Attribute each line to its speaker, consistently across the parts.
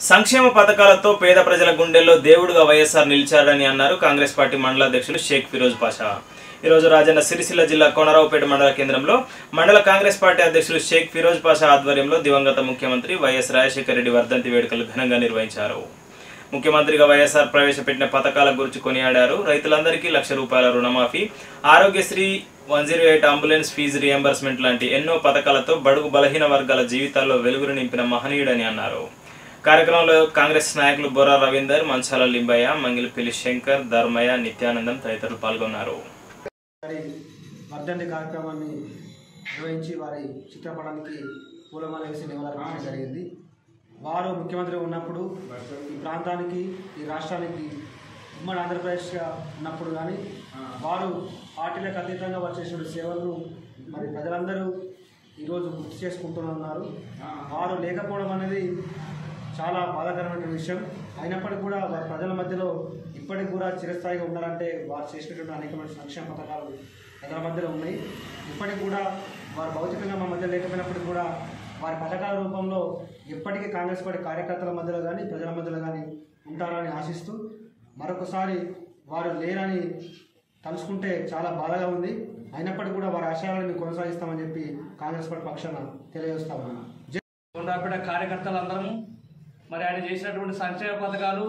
Speaker 1: సంక్షేమ పథకాలతో పేద ప్రజల గుండెల్లో దేవుడుగా వైఎస్ఆర్ నిలిచారని అన్నారు కాంగ్రెస్ పార్టీ మండల అధ్యక్షులు షేక్ ఫిరోజ్ పాషా ఈరోజు రాజన్న సిరిసిల్ల జిల్లా కోనరావుపేట మండల కేంద్రంలో మండల కాంగ్రెస్ పార్టీ అధ్యక్షులు షేక్ ఫిరోజ్ పాషా ఆధ్వర్యంలో దివంగత ముఖ్యమంత్రి వైఎస్ రాజశేఖర రెడ్డి వర్ధంతి వేడుకలు ఘనంగా నిర్వహించారు ముఖ్యమంత్రిగా వైఎస్ఆర్ ప్రవేశపెట్టిన పథకాల గురించి కొనియాడారు రైతులందరికీ లక్ష రూపాయల రుణమాఫీ Aarogyasri one zero eight ambulance fee reimbursement లాంటి ఎన్నో పథకాలతో బడుగు బలహీన వర్గాల జీవితాల్లో వెలుగులు నింపిన మహనీయుడని అన్నారు కార్యక్రమంలో కాంగ్రెస్ నాయకులు బొర్రా రవీందర్ మంచాల లింబయ్య మంగిలిపల్లి శంకర్ ధర్మయ్య నిత్యానందం తదితరులు పాల్గొన్నారు
Speaker 2: వారి వర్ధంతి కార్యక్రమాన్ని నిర్వహించి వారి చిత్రపటానికి పూలమాల వేసి నివాళులర్పించడం జరిగింది వారు ముఖ్యమంత్రి ఉన్నప్పుడు ఈ ప్రాంతానికి ఈ రాష్ట్రానికి ఉమ్మడి ఆంధ్రప్రదేశ్గా ఉన్నప్పుడు కానీ వారు పార్టీలకు అతీతంగా వారు చేసిన సేవలను మరి ప్రజలందరూ ఈరోజు గుర్తు చేసుకుంటున్నారు వారు లేకపోవడం అనేది చాలా బాధాకరమైన విషయం అయినప్పటికీ కూడా వారి ప్రజల మధ్యలో ఇప్పటికి కూడా చిరస్థాయిగా ఉన్నారంటే వారు చేసినటువంటి అనేకమైన సంక్షేమ పథకాలు ప్రజల మధ్యలో ఉన్నాయి ఇప్పటికి కూడా వారు భౌతికంగా మా మధ్య లేకపోయినప్పటికీ కూడా వారి పథకాల రూపంలో ఎప్పటికీ కాంగ్రెస్ పార్టీ కార్యకర్తల మధ్యలో కానీ ప్రజల మధ్యలో కానీ ఉంటారని ఆశిస్తూ మరొకసారి వారు లేరని తలుచుకుంటే చాలా బాధగా ఉంది అయినప్పటికీ కూడా వారి ఆశయాలను మేము కొనసాగిస్తామని చెప్పి కాంగ్రెస్ పార్టీ పక్షాన తెలియజేస్తామని
Speaker 3: కొండాపేట కార్యకర్తలందరము మరి ఆయన చేసినటువంటి సంక్షేమ పథకాలు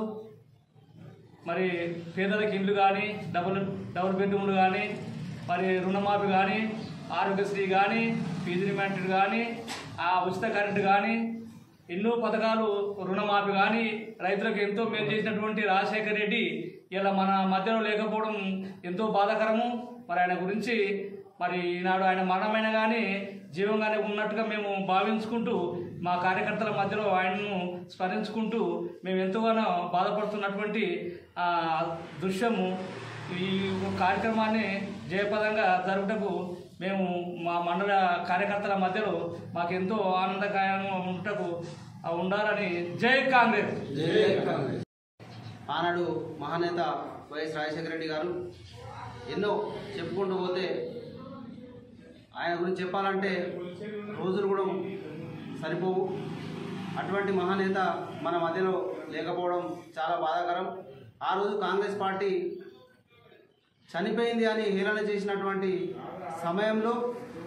Speaker 3: మరి పేదలకు ఇండ్లు కానీ డబుల్ డబుల్ బెడ్రూమ్లు కానీ మరి రుణమాఫీ కానీ ఆరోగ్యశ్రీ కానీ ఫీజు రిమాండెడ్ కానీ ఆ ఉచిత కరెంటు కానీ ఎన్నో పథకాలు రుణమాఫీ కానీ రైతులకు ఎంతో మేలు చేసినటువంటి రాజశేఖర్ రెడ్డి ఇలా మన మధ్యలో లేకపోవడం ఎంతో బాధాకరము మరి ఆయన గురించి మరి ఈనాడు ఆయన మరణమైన కానీ జీవంగానే ఉన్నట్టుగా మేము భావించుకుంటూ మా కార్యకర్తల మధ్యలో ఆయనను స్మరించుకుంటూ మేము ఎంతగానో బాధపడుతున్నటువంటి ఆ, దృశ్యము ఈ కార్యక్రమాన్ని జయప్రదంగా జరుపుటకు మేము మా మండల కార్యకర్తల మధ్యలో మాకు ఎంతో ఆనందకరంగా ఉండటకు ఆ, ఉండాలని జై కాంగ్రెస్
Speaker 4: ఆనాడు మహానేత వైఎస్ రాజశేఖర రెడ్డి గారు ఎన్నో చెప్పుకుంటూ పోతే ఆయన గురించి చెప్పాలంటే రోజులు కూడా సరిపోవు అటువంటి మహానేత మన మధ్యలో లేకపోవడం చాలా బాధాకరం ఆ రోజు కాంగ్రెస్ పార్టీ చనిపోయింది అని హేళన చేసినటువంటి సమయంలో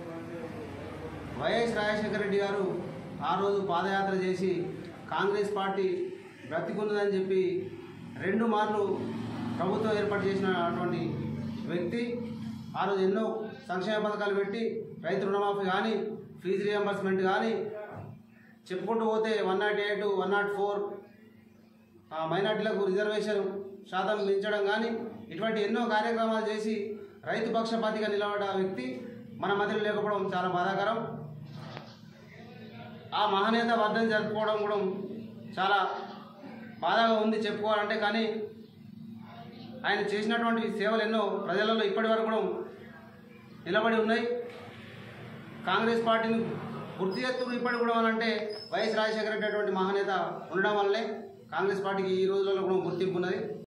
Speaker 4: వైఎస్ రాజశేఖర రెడ్డి గారు ఆ రోజు పాదయాత్ర చేసి కాంగ్రెస్ పార్టీ బ్రతికున్నదని చెప్పి రెండు మార్లు ప్రభుత్వం ఏర్పాటు చేసినటువంటి వ్యక్తి ఆ రోజు ఎన్నో సంక్షేమ పథకాలు పెట్టి రైతు రుణమాఫీ కానీ ఫీజు రియంబర్స్మెంట్ కానీ చెప్పుకుంటూ పోతే one nought eight one nought four మైనార్టీలకు రిజర్వేషన్ శాతం పెంచడం కానీ ఇటువంటి ఎన్నో కార్యక్రమాలు చేసి రైతు పక్షపాతిగా నిలబడ్డ వ్యక్తి మన మధ్యలో లేకపోవడం చాలా బాధాకరం ఆ మహానేత వర్ధం జరుపుకోవడం కూడా చాలా బాధగా ఉంది చెప్పుకోవాలంటే కానీ ఆయన చేసినటువంటి సేవలు ఎన్నో ప్రజలలో ఇప్పటి వరకు కూడా నిలబడి ఉన్నాయి కాంగ్రెస్ పార్టీని గుర్తు చేస్తూ ఇప్పటి కూడా అంటే వైఎస్ రాజశేఖర రెడ్డి అటువంటి మహానేత ఉండడం వల్లే కాంగ్రెస్ పార్టీకి ఈ రోజులలో కూడా గుర్తింపు ఉన్నది